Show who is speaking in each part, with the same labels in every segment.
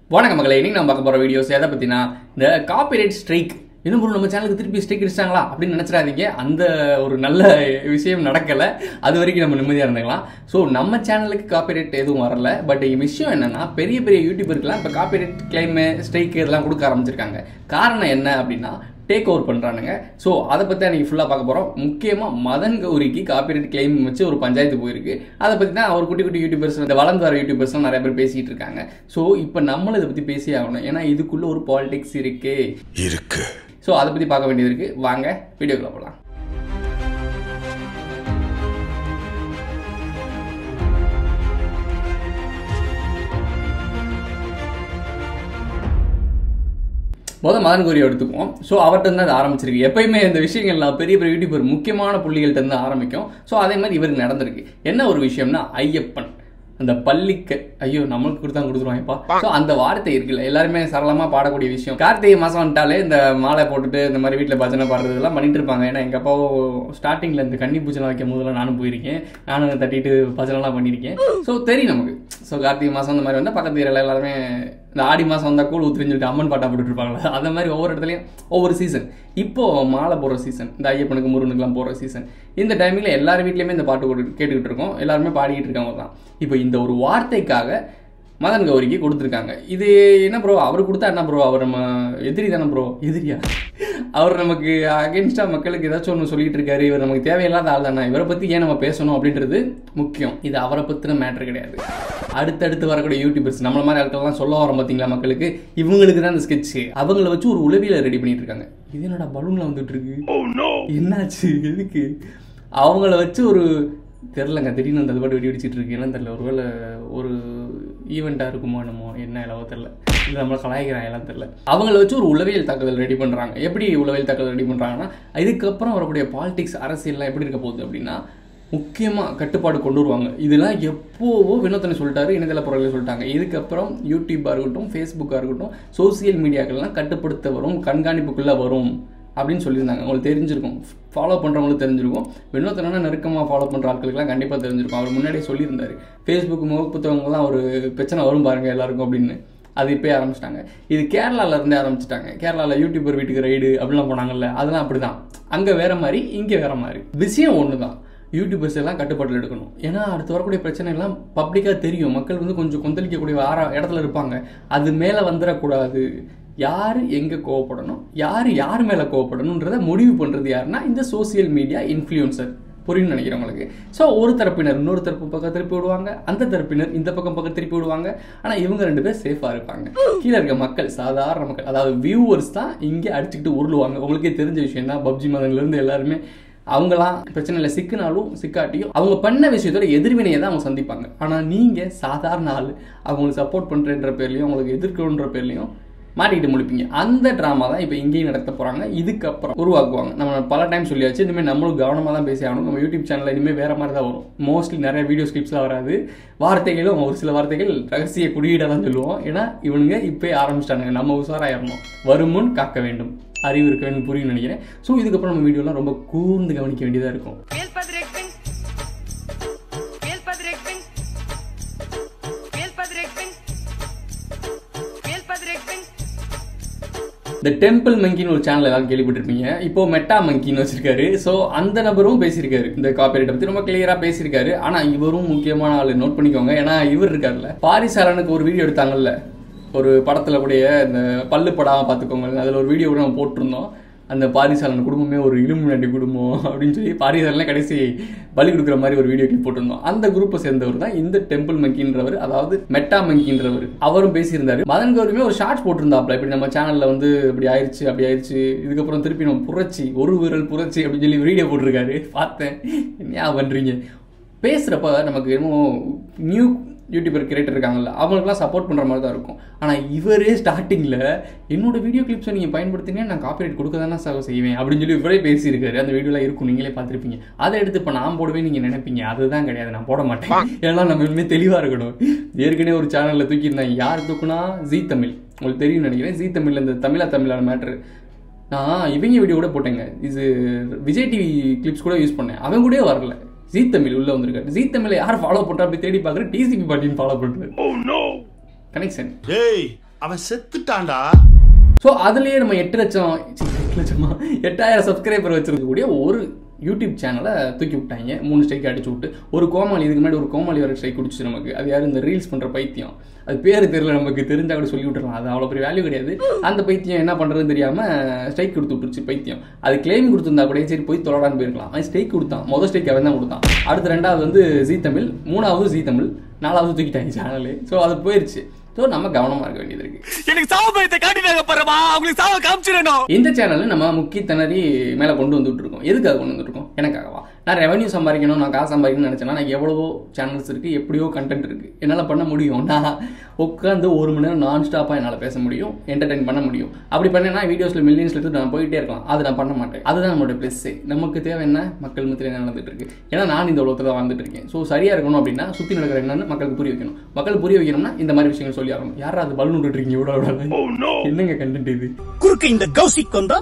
Speaker 1: வணக்கம் மகளே இன்னைக்கு நம்ம பார்க்க போகிற வீடியோஸ் எதை பற்றினா இந்த காப்பிரைட் ஸ்ட்ரைக் என்ன ப்ரோ நம்ம சேனலுக்கு திருப்பி ஸ்ட்ரைக் அடிச்சிட்டாங்களா அப்படின்னு நினச்சிடாதீங்க அந்த ஒரு நல்ல விஷயம் நடக்கலை அது வரைக்கும் நம்ம நிம்மதியாக இருந்துக்கலாம் ஸோ நம்ம சேனலுக்கு காப்பிரைட் எதுவும் வரல பட் விஷயம் என்னன்னா பெரிய பெரிய யூடியூபருக்குலாம் இப்போ காப்பிரைட் கிளைமு ஸ்ட்ரைக் இதெல்லாம் கொடுக்க ஆரம்பிச்சிருக்காங்க காரணம் என்ன அப்படின்னா டேக் ஓவர் பண்ணுறானுங்க ஸோ அதை பற்றி அன்றைக்கி ஃபுல்லாக பார்க்க போகிறோம் முக்கியமாக மதன் கௌரிக்கு காப்பிரைட் கிளைம் வச்சு ஒரு பஞ்சாயத்து போயிருக்கு அதை பற்றி தான் ஒரு குட்டி குட்டி யூடியூபர்ஸ் இந்த வளர்ந்து வர யூடியூபர்ஸ்லாம் நிறைய பேர் பேசிகிட்டு இருக்காங்க ஸோ இப்போ நம்மளும் இதை பற்றி பேசி ஆகணும் ஏன்னா இதுக்குள்ளே ஒரு பாலிடிக்ஸ் இருக்கு
Speaker 2: இருக்கு
Speaker 1: ஸோ அதை பற்றி பார்க்க வேண்டியது இருக்குது வாங்க வீடியோக்குள்ள போகலாம் முதல் மதன் கோரி எடுத்துக்குவோம் ஸோ அவர்கிட்ட இருந்து அது ஆரம்பிச்சிருக்கு எப்பயுமே இந்த விஷயங்கள்லாம் பெரிய பெரிய யூடியூபர் முக்கியமான புள்ளிகள்ட்ட இருந்து ஆரம்பிக்கும் ஸோ அதே மாதிரி இவருக்கு நடந்திருக்கு என்ன ஒரு விஷயம்னா ஐயப்பன் அந்த பள்ளிக்கு ஐயோ நம்மளுக்கு கொடுத்தா கொடுத்துருவாங்கப்பா ஸோ அந்த வார்த்தை இருக்குல்ல எல்லாருமே சரளமாக பாடக்கூடிய விஷயம் கார்த்திகை மாதம் வந்துட்டாலே இந்த மாலை போட்டுட்டு இந்த மாதிரி வீட்டில் பஜனை பாடுறது இதெல்லாம் பண்ணிட்டு இருப்பாங்க ஏன்னா எங்கள் அப்பாவும் ஸ்டார்டிங்கில் இந்த கன்னி பூஜைலாம் வைக்கும் போதெல்லாம் நானும் போயிருக்கேன் நானும் தட்டிட்டு பஜனைலாம் பண்ணியிருக்கேன் ஸோ தெரியும் நமக்கு ஸோ கார்த்திகை மாதம் அந்த மாதிரி வந்தால் பக்கத்து ஏரியாவில் எல்லாருமே இந்த ஆடி மாதம் வந்தால் கூழ் ஊத்துறின்னு சொல்லிட்டு அம்மன் பாட்டா போட்டுட்டு இருப்பாங்களா அந்த மாதிரி ஒவ்வொரு இடத்துலையும் ஒவ்வொரு சீசன் இப்போ மாலை போடுற சீசன் இந்த ஐயப்பனுக்கு முருகனுக்குலாம் போடுற சீசன் இந்த டைமில் எல்லார் வீட்லேயுமே இந்த பாட்டு போட்டு கேட்டுக்கிட்டு இருக்கோம் எல்லாருமே பாடிக்கிட்டு இருக்காங்க தான் இப்போ இந்த ஒரு வார்த்தைக்காக மதன் கௌரிக்கு கொடுத்துருக்காங்க இது என்ன ப்ரோ அவர் கொடுத்தா என்ன ப்ரோ அவர் நம்ம எதிரி தானே ப்ரோ எதிரியா அவர் நமக்கு அகேன்ஸ்டாக மக்களுக்கு ஏதாச்சும் ஒன்று சொல்லிட்டு இருக்காரு இவர் நமக்கு தேவையில்லாத ஆள் தானே இவரை பற்றி ஏன் நம்ம பேசணும் அப்படின்றது முக்கியம் இது அவரை பற்றின மேட்ரு கிடையாது அடுத்தடுத்து வரக்கூடிய யூடியூபர்ஸ் நம்மள மாதிரி ஆட்கள்லாம் சொல்ல வரோம் பார்த்தீங்களா மக்களுக்கு இவங்களுக்கு தான் இந்த ஸ்கெட்ச் அவங்கள வச்சு ஒரு உளவியலை ரெடி பண்ணிட்டு இருக்காங்க இது என்னடா பலூன்ல வந்துட்டு இருக்கு என்னாச்சு எதுக்கு அவங்கள வச்சு ஒரு தெரிலங்க திடீர்னு அந்த பாட்டு வெடி வெடிச்சிட்டு இருக்கு என்னன்னு தெரியல ஒருவேளை ஒரு ஈவெண்ட்டாக இருக்குமோ என்னமோ என்ன இலவோ தெரில இல்லை நம்மளை கலாய்க்கிறாங்க எல்லாம் தெரில அவங்கள வச்சு ஒரு உளவியல் தாக்குதல் ரெடி பண்ணுறாங்க எப்படி உளவியல் தாக்குதல் ரெடி பண்ணுறாங்கன்னா இதுக்கப்புறம் வரக்கூடிய பாலிடிக்ஸ் அரசியல்லாம் எப்படி இருக்க போகுது அப்படின்னா முக்கியமாக கட்டுப்பாடு கொண்டு வருவாங்க இதெல்லாம் எப்போவோ வினோத்தனை சொல்லிட்டாரு இணையதள பொருள்களை சொல்லிட்டாங்க இதுக்கப்புறம் யூடியூப்பாக இருக்கட்டும் ஃபேஸ்புக்காக இருக்கட்டும் சோசியல் மீடியாக்கள்லாம் கட்டுப்படுத்த வரும் கண்காணிப்புக்குள்ளே வரும் அப்படின்னு சொல்லியிருந்தாங்க உங்களுக்கு தெரிஞ்சிருக்கும் ஃபாலோ பண்ணுறவங்களுக்கு தெரிஞ்சிருக்கும் வினோத்தனா நெருக்கமாக ஃபாலோ பண்ணுற ஆட்களுக்குலாம் கண்டிப்பாக தெரிஞ்சிருக்கும் அவர் முன்னாடியே சொல்லியிருந்தாரு ஃபேஸ்புக் முகப்புத்தவங்கலாம் ஒரு பிரச்சனை வரும் பாருங்க எல்லாருக்கும் அப்படின்னு அது இப்போ ஆரம்பிச்சிட்டாங்க இது கேரளால இருந்தே ஆரம்பிச்சிட்டாங்க கேரளாவில் யூடியூபர் வீட்டுக்கு ரைடு அப்படிலாம் போனாங்கல்ல அதெல்லாம் அப்படி தான் அங்கே வேற மாதிரி இங்கே வேற மாதிரி விஷயம் ஒன்று தான் யூடியூபர்ஸ் எல்லாம் கட்டுப்பாட்டில் எடுக்கணும் ஏன்னா அடுத்து வரக்கூடிய பிரச்சனை எல்லாம் பப்ளிக்காக தெரியும் மக்கள் வந்து கொஞ்சம் கொந்தளிக்கக்கூடிய ஆற இடத்துல இருப்பாங்க அது மேலே வந்துடக்கூடாது யார் எங்கே கோவப்படணும் யார் யார் மேலே கோவப்படணுன்றதை முடிவு பண்ணுறது யாருன்னா இந்த சோசியல் மீடியா இன்ஃப்ளூயன்சர் புரியும்னு நினைக்கிறேன் உங்களுக்கு ஸோ ஒரு தரப்பினர் இன்னொரு தரப்பு பக்கம் திருப்பி விடுவாங்க அந்த தரப்பினர் இந்த பக்கம் பக்கம் திருப்பி விடுவாங்க ஆனால் இவங்க ரெண்டு பேர் சேஃபாக இருப்பாங்க கீழே இருக்க மக்கள் சாதாரண மக்கள் அதாவது வியூவர்ஸ் தான் இங்கே அடிச்சுக்கிட்டு உருளுவாங்க உங்களுக்கே தெரிஞ்ச விஷயம் தான் பப்ஜி மதன்லேருந்து எல்லாருமே அவங்களாம் பிரச்சனையில் சிக்கினாலும் சிக்காட்டியும் அவங்க பண்ண விஷயத்தோட எதிர்வினையை தான் அவங்க சந்திப்பாங்க ஆனால் நீங்கள் சாதாரண ஆள் அவங்களுக்கு சப்போர்ட் பண்ணுறன்ற பேர்லையும் அவங்களுக்கு எதிர்க்கணுன்ற பேர்லையும் மாட்டிக்கிட்டு முடிப்பீங்க அந்த ட்ராமா தான் இப்போ இங்கேயும் நடத்த போகிறாங்க இதுக்கப்புறம் உருவாக்குவாங்க நம்ம பல டைம் சொல்லியாச்சு இனிமேல் நம்மளும் கவனமாக தான் பேசி ஆகணும் நம்ம யூடியூப் சேனலில் இனிமேல் வேறு மாதிரி தான் வரும் மோஸ்ட்லி நிறைய வீடியோ ஸ்கிரிப்ஸ்லாம் வராது வார்த்தைகளும் ஒரு சில வார்த்தைகள் ரகசிய குறியீடாக தான் சொல்லுவோம் ஏன்னா இவனுங்க இப்போ ஆரம்பிச்சிட்டானுங்க நம்ம உஷாராயிரணும் வருமுன் காக்க வேண்டும் அறிவு இருக்க வேண்டும் புரியும் நினைக்கிறேன் ஸோ இதுக்கப்புறம் நம்ம வீடியோலாம் ரொம்ப கூர்ந்து கவனிக்க வேண்டியதாக இருக்கும்
Speaker 3: Veel padrekting. Veel padrekting. Veel padrekting. Veel padrekting.
Speaker 1: இந்த டெம்பிள் மங்கின்னு ஒரு சேனல் எல்லாரும் கேள்விப்பட்டிருப்பீங்க இப்போ மெட்டா மங்கின்னு வச்சிருக்காரு ஸோ அந்த நபரும் பேசியிருக்காரு இந்த காப்பிரைட்டை பற்றி ரொம்ப கிளியராக பேசியிருக்காரு ஆனால் இவரும் முக்கியமான ஆள் நோட் பண்ணிக்கோங்க ஏன்னா இவர் இருக்கார்ல பாரிசாலனுக்கு ஒரு வீடியோ எடுத்தாங்கல்ல ஒரு படத்தில் கூடிய இந்த பல்லு படாமல் பார்த்துக்கோங்க அதில் ஒரு வீடியோ கூட நம்ம போட்டிருந்தோம் அந்த பாரிசாலன் குடும்பமே ஒரு இலுமினாட்டி குடும்பம் அப்படின்னு சொல்லி பாரிசாலன் கடைசி பலி கொடுக்குற மாதிரி ஒரு வீடியோ கிளிப் போட்டிருந்தோம் அந்த குரூப்பை சேர்ந்தவர் தான் இந்த டெம்பிள் மங்கின்றவர் அதாவது மெட்டா மங்கின்றவர் அவரும் பேசியிருந்தாரு மதன் கௌரியுமே ஒரு ஷார்ட்ஸ் போட்டிருந்தாப்ல இப்படி நம்ம சேனல்ல வந்து இப்படி ஆயிடுச்சு அப்படி ஆயிடுச்சு இதுக்கப்புறம் திருப்பி நம்ம புரட்சி ஒரு விரல் புரட்சி அப்படின்னு சொல்லி வீடியோ போட்டிருக்காரு பார்த்தேன் என்ன பண்றீங்க பேசுகிறப்ப நமக்கு என்னமோ நியூ யூடியூபர் கிரியேட்டர் இருக்காங்கல்ல அவங்களுக்குலாம் சப்போர்ட் பண்ணுற மாதிரி தான் இருக்கும் ஆனால் இவரே ஸ்டார்டிங்கில் என்னோட வீடியோ கிளிப்ஸை நீங்கள் பயன்படுத்தினே நான் காப்பிரைட் கொடுக்க தானே சார் செய்வேன் அப்படின்னு சொல்லி இவரே பேசியிருக்காரு அந்த வீடியோலாம் இருக்கும் நீங்களே பார்த்துருப்பீங்க அதை எடுத்து இப்போ நான் போடுவேன் நீங்கள் நினைப்பீங்க அதுதான் கிடையாது நான் போட மாட்டேன் ஏன்னா நம்ம இனிமேல் தெளிவாக இருக்கணும் ஏற்கனவே ஒரு சேனலில் தூக்கியிருந்தாங்க யார் தூக்குனா ஜீ தமிழ் உங்களுக்கு தெரியும் நினைக்கிறேன் ஜீ தமிழில் இந்த தமிழா தமிழான மேட்ரு நான் இவங்க வீடியோ கூட போட்டேங்க இது விஜய் டிவி கிளிப்ஸ் கூட யூஸ் பண்ணேன் அவன் கூடயே வரல ஜீ தமிழ் உள்ள வந்திருக்காரு ஜீ தமிழை யார் ஃபாலோ பண்றா அப்படி தேடி பார்க்குற டிசிபி பாட்டின்னு ஃபாலோ பண்றாரு கனெக்ஷன்
Speaker 2: டேய் அவன் செத்துட்டான்டா
Speaker 1: ஸோ அதுலேயே நம்ம எட்டு லட்சம் சி, எட்டு லட்சமா எட்டாயிரம் சப்ஸ்கிரைபர் வச்சிருக்கக்கூடிய ஒரு யூடியூப் சேனலை தூக்கி விட்டாங்க மூணு ஸ்ட்ரைக் அடிச்சு விட்டு ஒரு கோமாளி இதுக்கு முன்னாடி ஒரு கோமாளி வர ஸ்ட்ரைக் குடிச்சு நமக்கு அது யார் இந்த ரீல்ஸ் பண்ணுற பைத்தியம் அது பேர் தெரியல நமக்கு தெரிஞ்சா கூட சொல்லி விட்டுறலாம் அது அவ்வளோ பெரிய வேல்யூ கிடையாது அந்த பைத்தியம் என்ன பண்ணுறதுன்னு தெரியாமல் ஸ்ட்ரைக் கொடுத்து விட்டுருச்சு பைத்தியம் அது கிளைம் கொடுத்துருந்தா கூட சரி போய் தொலைடான்னு போயிருக்கலாம் அவன் ஸ்ட்ரைக் கொடுத்தான் மொதல் ஸ்ட்ரைக் அவன் தான் கொடுத்தான் அடுத்து ரெண்டாவது வந்து ஜீ தமிழ் மூணாவது ஜீ தமிழ் நாலாவது தூக்கிட்டாங்க சேனலு ஸோ அது போயிருச்சு ஸோ நம்ம கவனமாக இருக்க வேண்டியது இருக்கு
Speaker 4: எனக்கு சாவ பயத்தை காட்டினாங்க பாருமா அவங்களுக்கு சாவ காமிச்சிடணும்
Speaker 1: இந்த சேனலில் நம்ம முக்கிய திணறி மேலே கொண்டு வந்துட்டு இருக்கோம் எதுக்காக கொண்டு வந்துட்டு இருக்கோம் எனக்காகவா நான் ரெவன்யூ சம்பாதிக்கணும் நான் காசு சம்பாதிக்கணும்னு நினச்சேன்னா நான் எவ்வளவோ சேனல்ஸ் இருக்குது எப்படியோ கண்டென்ட் இருக்குது என்னால் பண்ண முடியும் நான் உட்காந்து ஒரு மணி நேரம் நான் ஸ்டாப்பாக என்னால் பேச முடியும் என்டர்டைன் பண்ண முடியும் அப்படி பண்ணேன்னா வீடியோஸில் மில்லியன்ஸில் எடுத்து நான் போயிட்டே இருக்கலாம் அது நான் பண்ண மாட்டேன் அதுதான் நம்மளோட ப்ளஸ்ஸே நமக்கு தேவை என்ன மக்கள் மத்தியில் என்ன நடந்துட்டு இருக்கு ஏன்னா நான் இந்த உலகத்தில் தான் வாழ்ந்துட்டு இருக்கேன் ஸோ சரியாக இருக்கணும் அப்படின்னா சுற்றி நடக்கிற என்னன்னு மக்களுக்கு புரிய வைக்கணும் மக்களுக்கு புரிய வைக்கணும்னா இந்த மாதிரி விஷயங்கள் சொல்லி ஆகணும் யாரா அது பலூன் விட்டுட்டு இருக்கீங்க விட விடாது என்னங்க கண்டென்ட் இது
Speaker 4: குறுக்கு இந்த கௌசிக் வந்தா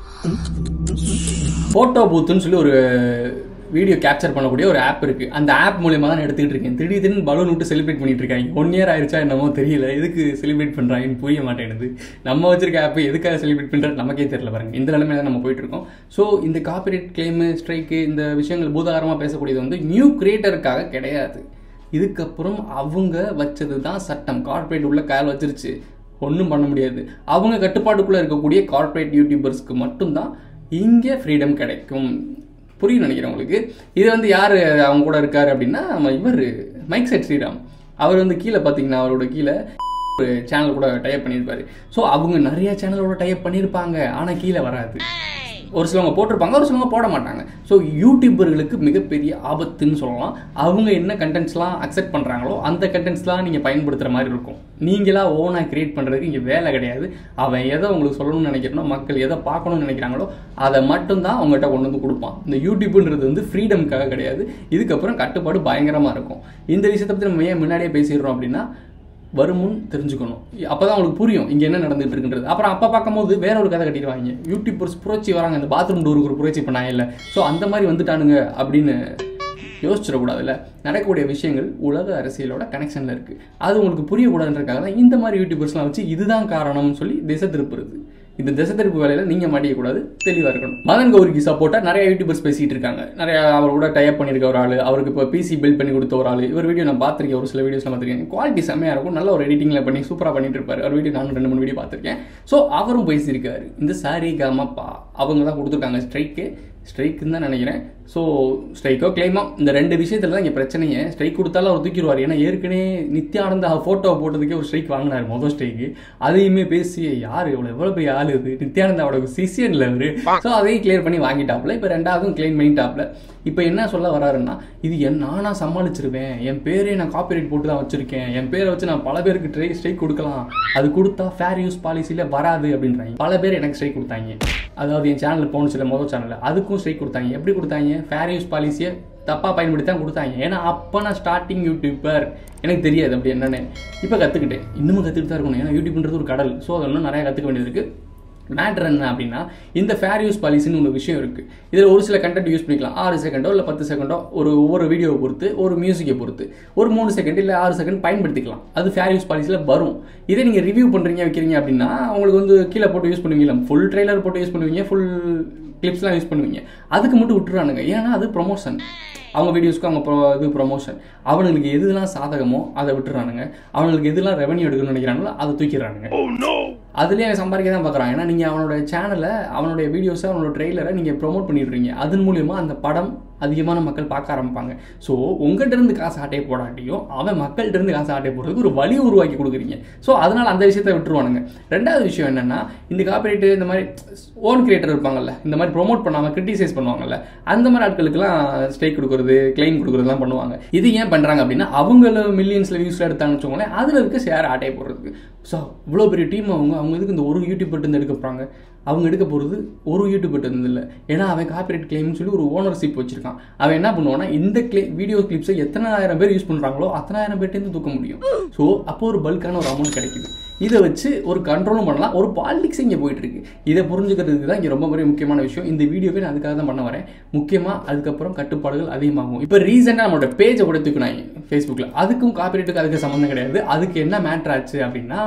Speaker 1: ஃபோட்டோ பூத்துன்னு சொல்லி ஒரு வீடியோ கேப்சர் பண்ணக்கூடிய ஒரு ஆப் இருக்கு அந்த ஆப் மூலியமா தான் நான் எடுத்துக்கிட்டு இருக்கேன் திடீர் திடீர்னு பலூன் விட்டு செலிப்ரேட் பண்ணிட்டு இருக்காங்க ஒன் இயர் ஆயிடுச்சா என்னமோ தெரியல எதுக்கு செலிப்ரேட் பண்றாங்கன்னு புரிய மாட்டேங்குது நம்ம வச்சிருக்க ஆப் எதுக்காக செலிப்ரேட் பண்றது நமக்கே தெரியல பாருங்க இந்த நிலைமையில தான் நம்ம போயிட்டு இருக்கோம் ஸோ இந்த காப்பிரைட் கிளைமு ஸ்ட்ரைக்கு இந்த விஷயங்கள் பூதாகரமாக பேசக்கூடியது வந்து நியூ கிரியேட்டருக்காக கிடையாது இதுக்கப்புறம் அவங்க வச்சது தான் சட்டம் கார்ப்பரேட் உள்ள கால் வச்சிருச்சு ஒன்றும் பண்ண முடியாது அவங்க கட்டுப்பாட்டுக்குள்ளே இருக்கக்கூடிய கார்ப்பரேட் யூடியூபர்ஸ்க்கு மட்டும்தான் இங்கே ஃப்ரீடம் கிடைக்கும் புரியும் நினைக்கிறேன் உங்களுக்கு இது வந்து யார் அவங்க கூட இருக்காரு அப்படின்னா நம்ம இவர் மைக் செட் ஸ்ரீராம் அவர் வந்து கீழே பார்த்தீங்கன்னா அவரோட கீழே ஒரு சேனல் கூட டைப் பண்ணியிருப்பாரு ஸோ அவங்க நிறைய சேனலோட டைப் பண்ணியிருப்பாங்க ஆனால் கீழே வராது ஒரு சிலவங்க போட்டிருப்பாங்க ஒரு சிலவங்க போட மாட்டாங்க ஸோ யூடியூபர்களுக்கு மிகப்பெரிய ஆபத்துன்னு சொல்லலாம் அவங்க என்ன கண்டென்ட்ஸ்லாம் அக்செப்ட் பண்ணுறாங்களோ அந்த கண்டென்ட்ஸ்லாம் நீங்கள் பயன்படுத்துகிற மாதிரி இருக்கும் நீங்களா ஓனாக கிரியேட் பண்ணுறதுக்கு இங்கே வேலை கிடையாது அவன் எதை உங்களுக்கு சொல்லணும்னு நினைக்கிறனோ மக்கள் எதை பார்க்கணும்னு நினைக்கிறாங்களோ அதை மட்டும்தான் அவங்ககிட்ட கொண்டு வந்து கொடுப்பான் இந்த யூடியூப்ன்றது வந்து ஃப்ரீடம்க்காக கிடையாது இதுக்கப்புறம் கட்டுப்பாடு பயங்கரமாக இருக்கும் இந்த விஷயத்தை பற்றி நம்ம ஏன் முன்னாடியே பேசிடுறோம் அப்படின்னா வருமுன் தெரிஞ்சுக்கணும் அப்பதான் உங்களுக்கு புரியும் இங்க என்ன நடந்துட்டு இருக்குன்றது அப்புறம் அப்ப பார்க்கும்போது வேற ஒரு கதை கட்டிடுவாங்க யூடியூபர்ஸ் புரட்சி வராங்க இந்த பாத்ரூம் டோருக்கு ஒரு புரட்சி பண்ணாங்க இல்ல ஸோ அந்த மாதிரி வந்துட்டானுங்க அப்படின்னு யோசிச்சிடக்கூடாதுல்ல நடக்கக்கூடிய விஷயங்கள் உலக அரசியலோட கனெக்ஷன்ல இருக்கு அது உங்களுக்கு புரியக்கூடாதுன்றதுக்காக தான் இந்த மாதிரி யூடியூபர்ஸ்லாம் வச்சு இதுதான் காரணம்னு சொல்லி திசை திருப்புறது இந்த திசை திருப்பு வேலையில நீங்க மாட்டிக்கக்கூடாது தெளிவா இருக்கணும் மதன் கௌரிக்கு சப்போர்ட்டா நிறைய யூடியூபர்ஸ் பேசிட்டு இருக்காங்க நிறைய அவர் கூட டைப் பண்ணியிருக்க ஒரு ஆள் அவருக்கு இப்போ பிசி பில்ட் பண்ணி கொடுத்த ஒரு ஆள் இவர் வீடியோ நான் பார்த்திருக்கேன் ஒரு சில வீடியோஸ்லாம் பார்த்திருக்கேன் குவாலிட்டி செம்மையா இருக்கும் நல்ல ஒரு எடிட்டிங்ல பண்ணி சூப்பரா பண்ணிட்டு இருப்பாரு அவர் வீடியோ நானும் ரெண்டு மூணு வீடியோ பார்த்திருக்கேன் ஸோ அவரும் பேசியிருக்காரு இந்த சாரி காமப்பா அவங்க தான் கொடுத்துருக்காங்க ஸ்ட்ரைக்கு ஸ்ட்ரைக்குன்னு தான் நினைக்கிறேன் ஸோ ஸ்ட்ரைக்கோ கிளைமோ இந்த ரெண்டு விஷயத்துல தான் இங்கே பிரச்சனையே ஸ்ட்ரைக் கொடுத்தாலும் அவர் தூக்கிடுவார் ஏன்னா ஏற்கனவே நித்யானந்தா ஃபோட்டோ போட்டதுக்கே ஒரு ஸ்ட்ரைக் வாங்கினார் மொதல் ஸ்ட்ரைக்கு அதையுமே பேசி யார் இவ்வளோ எவ்வளோ பெரிய ஆள் இது நித்யானந்தாவோட சிசியன்ல அவரு ஸோ அதையும் கிளியர் பண்ணி வாங்கிட்டாப்ல இப்போ ரெண்டாவதும் கிளைம் பண்ணிட்டாப்ல இப்போ என்ன சொல்ல வராருன்னா இது என் நானா சமாளிச்சிருவேன் என் பேரே நான் காப்பிரைட் போட்டு தான் வச்சிருக்கேன் என் பேரை வச்சு நான் பல பேருக்கு ட்ரை ஸ்ட்ரைக் கொடுக்கலாம் அது கொடுத்தா ஃபேர் யூஸ் பாலிசியில் வராது அப்படின்றாங்க பல பேர் எனக்கு ஸ்ட்ரைக் கொடுத்தாங்க அதாவது என் சேனலில் போனுச்சுல மொதல் சேனலில் அதுக்கும் ஸ்ட்ரைக் கொடுத்தாங்க எப்படி கொடுத்தாங்க ஃபேர் யூஸ் பாலிசியை தப்பாக பயன்படுத்தி தான் கொடுத்தாங்க ஏன்னா அப்போ நான் ஸ்டார்டிங் யூடியூபர் எனக்கு தெரியாது அப்படி என்னன்னு இப்போ கற்றுக்கிட்டேன் இன்னமும் கற்றுக்கிட்டு தான் இருக்கணும் ஏன்னா யூடியூப்ன்றது ஒரு கடல் ஸோ அது இன்னும் நிறையா கற்றுக்க வேண்டியது இருக்குது மேட்ரு என்ன அப்படின்னா இந்த ஃபேர் யூஸ் பாலிசின்னு ஒரு விஷயம் இருக்குது இதில் ஒரு சில கண்டென்ட் யூஸ் பண்ணிக்கலாம் ஆறு செகண்டோ இல்லை பத்து செகண்டோ ஒரு ஒவ்வொரு வீடியோவை பொறுத்து ஒரு மியூசிக்கை பொறுத்து ஒரு மூணு செகண்ட் இல்லை ஆறு செகண்ட் பயன்படுத்திக்கலாம் அது ஃபேர் யூஸ் பாலிசியில் வரும் இதே நீங்கள் ரிவ்யூ பண்ணுறீங்க வைக்கிறீங்க அப்படின்னா உங்களுக்கு வந்து கீழே போட்டு யூஸ் பண்ணுவீங்களா ஃபுல் ட்ரெய்லர் போட்டு யூஸ் பண்ணுவீங்க ஃபுல் கிளிப்ஸ்லாம் யூஸ் பண்ணுவீங்க அதுக்கு மட்டும் விட்டுறானுங்க ஏன்னா அது ப்ரொமோஷன் அவங்க வீடியோஸ்க்கு அவங்க pro இது ப்ரொமோஷன் அவனுங்களுக்கு எதுலாம் சாதகமோ அதை விட்டுறானுங்க அவனுங்களுக்கு எதுலாம் ரெவன்யூ எடுக்கணும்னு நினைக்கிறாங்களோ அதை தூக்கிடுறானுங்க அதுலேயே அவன் சம்பாதிக்க தான் பார்க்குறான் ஏன்னா நீங்கள் அவனோட சேனலை அவனுடைய வீடியோஸை அவனோட ட்ரெய்லரை நீங்கள் ப்ரோமோட் பண்ணிடுறீங்க அதன் மூலியமா அந்த படம் அதிகமான மக்கள் பார்க்க ஆரம்பிப்பாங்க ஸோ உங்கள்கிட்ட இருந்து காசு ஆட்டையை போடாட்டியும் அவன் மக்கள்கிட்ட இருந்து காசு ஆட்டையை போடுறதுக்கு ஒரு வழி உருவாக்கி கொடுக்குறீங்க ஸோ அதனால் அந்த விஷயத்தை விட்டுருவானுங்க ரெண்டாவது விஷயம் என்னன்னா இந்த காப்பிரைட்டு இந்த மாதிரி ஓன் கிரியேட்டர் இருப்பாங்கல்ல இந்த மாதிரி ப்ரோமோட் பண்ணாமல் கிரிட்டிசைஸ் பண்ணுவாங்கல்ல அந்த மாதிரி ஆட்களுக்குலாம் ஸ்ட்ரைக் கொடுக்குறது கிளைம் கொடுக்குறதுலாம் பண்ணுவாங்க இது ஏன் பண்ணுறாங்க அப்படின்னா அவங்கள மில்லியன்ஸில் வியூஸில் எடுத்தாங்கன்னு வச்சுக்கோங்களேன் அதில் இருக்க ஷேர் ஆட்டையை போடுறதுக்கு ஸோ இவ்வளோ பெரிய டீம் அவங்க அவங்க இதுக்கு இந்த ஒரு யூடியூபர்ட்டு இருந்து எடுக்க போகிறாங்க அவங்க எடுக்க போகிறது ஒரு யூடியூபர்ட்டு இருந்து இல்லை ஏன்னா அவன் காப்பிரைட் கிளைம்னு சொல்லி ஒரு ஓனர்ஷிப் வச்சிருக்கான் அவன் என்ன பண்ணுவான்னா இந்த கிளை வீடியோ கிளிப்ஸை எத்தனை ஆயிரம் பேர் யூஸ் பண்ணுறாங்களோ அத்தனை ஆயிரம் பேர்ட்டேருந்து தூக்க முடியும் ஸோ அப்போ ஒரு பல்கான ஒரு அமௌண்ட் கிடைக்குது இதை வச்சு ஒரு கண்ட்ரோலும் பண்ணலாம் ஒரு பாலிடிக்ஸ் இங்கே போயிட்டு இருக்கு இதை புரிஞ்சுக்கிறதுக்கு தான் இங்கே ரொம்ப பெரிய முக்கியமான விஷயம் இந்த வீடியோவே நான் அதுக்காக தான் பண்ண வரேன் முக்கியமாக அதுக்கப்புறம் கட்டுப்பாடுகள் அதிகமாகும் இப்போ ரீசெண்டாக நம்மளோட பேஜை கூட தூக்கினாங்க ஃபேஸ்புக்கில் அதுக்கும் காப்பிரைட்டுக்கு அதுக்கு சம்மந்தம் கிடையாது அதுக்கு என்ன மேட்ரு ஆச்சு அப்படின்னா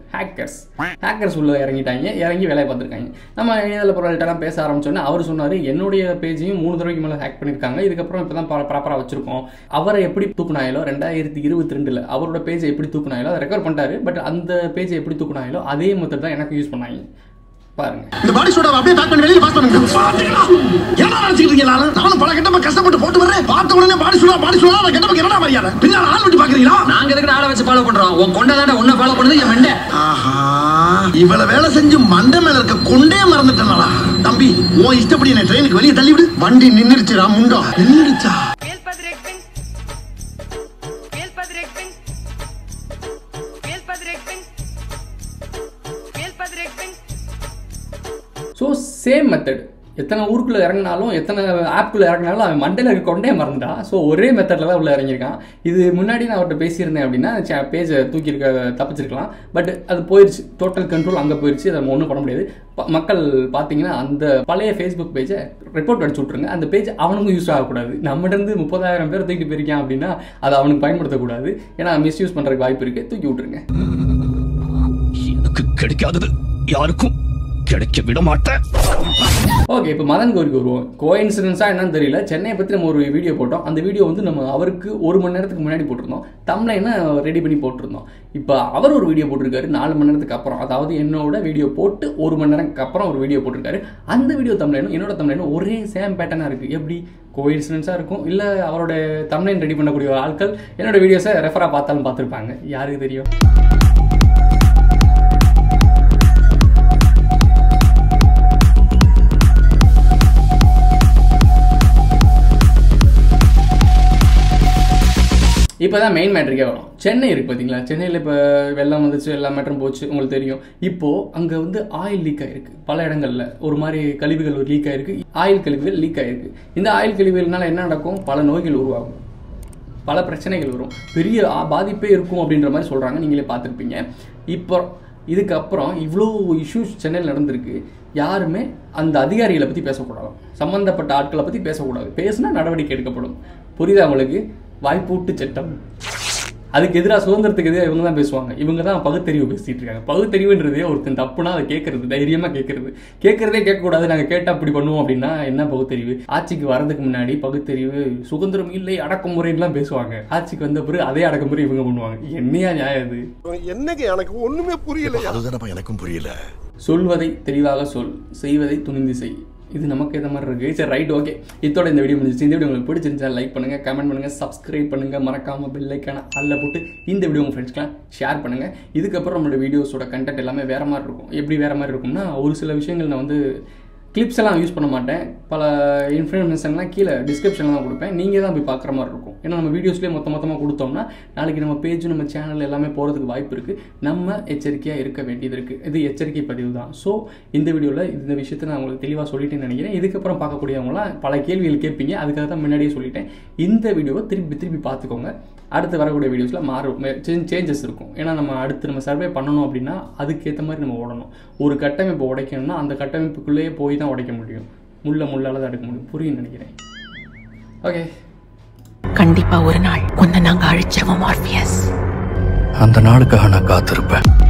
Speaker 1: ஹேக்கர்ஸ் ஹேக்கர்ஸ் உள்ள இறங்கிட்டாங்க இறங்கி வேலையை பார்த்துருக்காங்க நம்ம இணையதள பொருள்கிட்டலாம் பேச ஆரம்பிச்சோன்னே அவர் சொன்னார் என்னுடைய பேஜையும் மூணு தடவைக்கு மேலே ஹேக் பண்ணியிருக்காங்க இதுக்கப்புறம் இப்போ தான் ப்ராப்பராக வச்சிருக்கோம் அவரை எப்படி தூக்குனாயிலோ ரெண்டாயிரத்தி இருபத்தி ரெண்டில் அவரோட பேஜை எப்படி தூக்குனாயிலோ அதை ரெக்கார்ட் பண்ணிட்டாரு பட் அந்த பேஜை எப்படி தூக்குனாயிலோ அதே மெத்தட் தான் எனக்கு யூஸ் பண்ணாங்க பாருங்க
Speaker 2: இந்த பாடி சோடா அப்படியே பேக் பண்ணி வெளியில பாஸ் பண்ணுங்க பாத்தீங்களா என்ன நினைச்சிட்டு இருக்கீங்க நானும் நானும் பல கெட்டப்ப கஷ்டப்பட்டு போட்டு வர்றேன் பார்த்த உடனே பாடி சோடா பாடி சோடா நான் கெட்டப்ப என்னடா மரியாதை பின்னால ஆள் விட்டு பாக்குறீங்களா
Speaker 5: நாங்க எதுக்கு ஆளை வச்சு ஃபாலோ பண்றோம் உன் கொண்டாதாண்ட உன்னை ஃபாலோ பண்ணது என் மெண்டை
Speaker 2: ஆஹா இவ்வளவு வேலை செஞ்சு மண்டை மேல இருக்க கொண்டே மறந்துட்டேனடா தம்பி உன் இஷ்டப்படி என்ன ட்ரெயினுக்கு வெளியே தள்ளி விடு வண்டி நின்னுடுச்சுடா முண்டா நின்னுடுச்சா
Speaker 3: Elpadrekten. Elpadrekten. Elpadrekten. Elpadrekten.
Speaker 1: So same method எத்தனை ஊருக்குள்ள இறங்கினாலும் எத்தனை ஆப்குள்ள இறங்கினாலும் அவன் மண்டையில் இருக்க கொண்டே மறந்துட்டான் ஸோ ஒரே மெத்தடில் தான் உள்ள இறங்கியிருக்கான் இது முன்னாடி நான் அவர்கிட்ட பேசியிருந்தேன் அப்படின்னா பேஜை தூக்கியிருக்க தப்பிச்சிருக்கலாம் பட் அது போயிடுச்சு டோட்டல் கண்ட்ரோல் அங்கே போயிடுச்சு அதை நம்ம ஒன்றும் பண்ண முடியாது ப- மக்கள் பார்த்தீங்கன்னா அந்த பழைய ஃபேஸ்புக் பேஜை ரிப்போர்ட் அடிச்சு விட்ருங்க அந்த பேஜ் அவனுக்கும் யூஸ் ஆகக்கூடாது நம்மகிட்ட முப்பதாயிரம் பேர் தூக்கிட்டு போயிருக்கான் அப்படின்னா அதை அவனுக்கு பயன்படுத்தக்கூடாது ஏன்னா மிஸ்யூஸ் பண்ணுறதுக்கு வாய்ப்பு இருக்குது தூக்கி விட்ருங்க
Speaker 4: எனக்கு கிடைக்காதது யாருக்கும் கிடைக்க விட மாட்டேன்
Speaker 1: ஓகே இப்போ மதன் கோரிக்கு வருவோம் கோயின்சிடன்ஸாக என்னன்னு தெரியல சென்னையை பற்றி நம்ம ஒரு வீடியோ போட்டோம் அந்த வீடியோ வந்து நம்ம அவருக்கு ஒரு மணி நேரத்துக்கு முன்னாடி போட்டிருந்தோம் தம்லைனை ரெடி பண்ணி போட்டிருந்தோம் இப்போ அவர் ஒரு வீடியோ போட்டிருக்காரு நாலு மணி நேரத்துக்கு அப்புறம் அதாவது என்னோட வீடியோ போட்டு ஒரு மணி நேரத்துக்கு அப்புறம் ஒரு வீடியோ போட்டிருக்காரு அந்த வீடியோ தம்லைனும் என்னோட தம்லைனும் ஒரே சேம் பேட்டர்னாக இருக்குது எப்படி கோயின்சிடன்ஸாக இருக்கும் இல்லை அவரோட தம்லைன் ரெடி பண்ணக்கூடிய ஆட்கள் என்னோட வீடியோஸை ரெஃபராக பார்த்தாலும் பார்த்துருப்பாங்க யாருக்கு தெரியும் இப்போ தான் மெயின் மேட்ருக்கே வரும் சென்னை இருக்குது பார்த்தீங்களா சென்னையில் இப்போ வெள்ளம் வந்துச்சு எல்லா மேட்டரும் போச்சு உங்களுக்கு தெரியும் இப்போது அங்கே வந்து ஆயில் லீக் ஆகிருக்கு பல இடங்களில் ஒரு மாதிரி கழிவுகள் லீக் ஆகிருக்கு ஆயில் கழிவுகள் லீக் ஆகிருக்கு இந்த ஆயில் கழிவுகள்னால என்ன நடக்கும் பல நோய்கள் உருவாகும் பல பிரச்சனைகள் வரும் பெரிய ஆ- பாதிப்பே இருக்கும் அப்படின்ற மாதிரி சொல்கிறாங்க நீங்களே பார்த்துருப்பீங்க இப்போ இதுக்கப்புறம் இவ்வளோ இஷ்யூஸ் சென்னையில் நடந்திருக்கு யாருமே அந்த அதிகாரிகளை பற்றி பேசக்கூடாது சம்மந்தப்பட்ட ஆட்களை பற்றி பேசக்கூடாது பேசினா நடவடிக்கை எடுக்கப்படும் புரியுதா உங்களுக்கு வாய்ப்பூட்டு சட்டம் அதுக்கு எதிராக சுதந்திரத்துக்கு எதிராக இவங்க தான் பேசுவாங்க இவங்க தான் பகுத்தறிவு பேசிட்டு இருக்காங்க பகுத்தறிவுன்றதே ஒருத்தன் தப்புனா அதை கேட்கறது தைரியமாக கேட்கறது கேட்கறதே கேட்கக்கூடாது நாங்கள் கேட்டால் அப்படி பண்ணுவோம் அப்படின்னா என்ன பகுத்தறிவு ஆட்சிக்கு வரதுக்கு முன்னாடி பகுத்தறிவு சுதந்திரம் இல்லை அடக்குமுறைன்னுலாம் பேசுவாங்க ஆட்சிக்கு வந்த பிறகு அதே அடக்குமுறை இவங்க பண்ணுவாங்க என்னையா நியாயம் இது
Speaker 6: என்னங்க எனக்கு ஒண்ணுமே புரியல
Speaker 2: அதுதானப்பா எனக்கும் புரியல
Speaker 1: சொல்வதை தெளிவாக சொல் செய்வதை துணிந்து செய் இது நமக்கு எந்த மாதிரி இருக்கு சரி ரைட் ஓகே இதோட இந்த வீடியோ முடிஞ்சிச்சு இந்த வீடியோ உங்களுக்கு பிடிச்சிருந்தா லைக் பண்ணுங்க கமெண்ட் பண்ணுங்க சப்ஸ்கிரைப் பண்ணுங்க மறக்காம பெல் ஐக்கான அல்ல போட்டு இந்த வீடியோ உங்க ஃப்ரெண்ட்ஸ்க்குலாம் ஷேர் பண்ணுங்க இதுக்கப்புறம் நம்மளோட வீடியோஸோட கண்டென்ட் எல்லாமே வேற மாதிரி இருக்கும் எப்படி வேற மாதிரி இருக்கும்னா ஒரு சில விஷயங்கள் நான் வந்து கிளிப்ஸ் எல்லாம் யூஸ் பண்ண மாட்டேன் பல இன்ஃபர்மேஷன்லாம் கீழே டிஸ்கிரிப்ஷனில் தான் கொடுப்பேன் நீங்கள் தான் போய் பார்க்குற மாதிரி இருக்கும் ஏன்னா நம்ம வீடியோஸ்லேயே மொத்த மொத்தமாக கொடுத்தோம்னா நாளைக்கு நம்ம பேஜ் நம்ம சேனல் எல்லாமே போகிறதுக்கு வாய்ப்பு இருக்குது நம்ம எச்சரிக்கையாக இருக்க வேண்டியது இருக்குது இது எச்சரிக்கை பதிவு தான் ஸோ இந்த வீடியோவில் இந்த விஷயத்தை நான் உங்களுக்கு தெளிவாக சொல்லிட்டேன்னு நினைக்கிறேன் இதுக்கப்புறம் பார்க்கக்கூடியவங்களாம் பல கேள்விகள் கேட்பீங்க அதுக்காக தான் முன்னாடியே சொல்லிட்டேன் இந்த வீடியோவை திருப்பி திருப்பி பார்த்துக்கோங்க அடுத்து வரக்கூடிய வீடியோஸில் மாறும் சேஞ்சஸ் இருக்கும் ஏன்னா நம்ம அடுத்து நம்ம சர்வே பண்ணணும் அப்படின்னா அதுக்கேற்ற மாதிரி நம்ம ஓடணும் ஒரு கட்டமைப்பு உடைக்கணும்னா அந்த கட்டமைப்புக்குள்ளேயே போய் தான் உடைக்க முடியும் முள்ள முள்ளால தான் எடுக்க முடியும் புரியும் நினைக்கிறேன் ஓகே
Speaker 7: கண்டிப்பா ஒரு நாள் உன்னை நாங்க அழிச்சிருவோம் ஆர்பியஸ்
Speaker 8: அந்த நாளுக்காக நான் காத்திருப்பேன்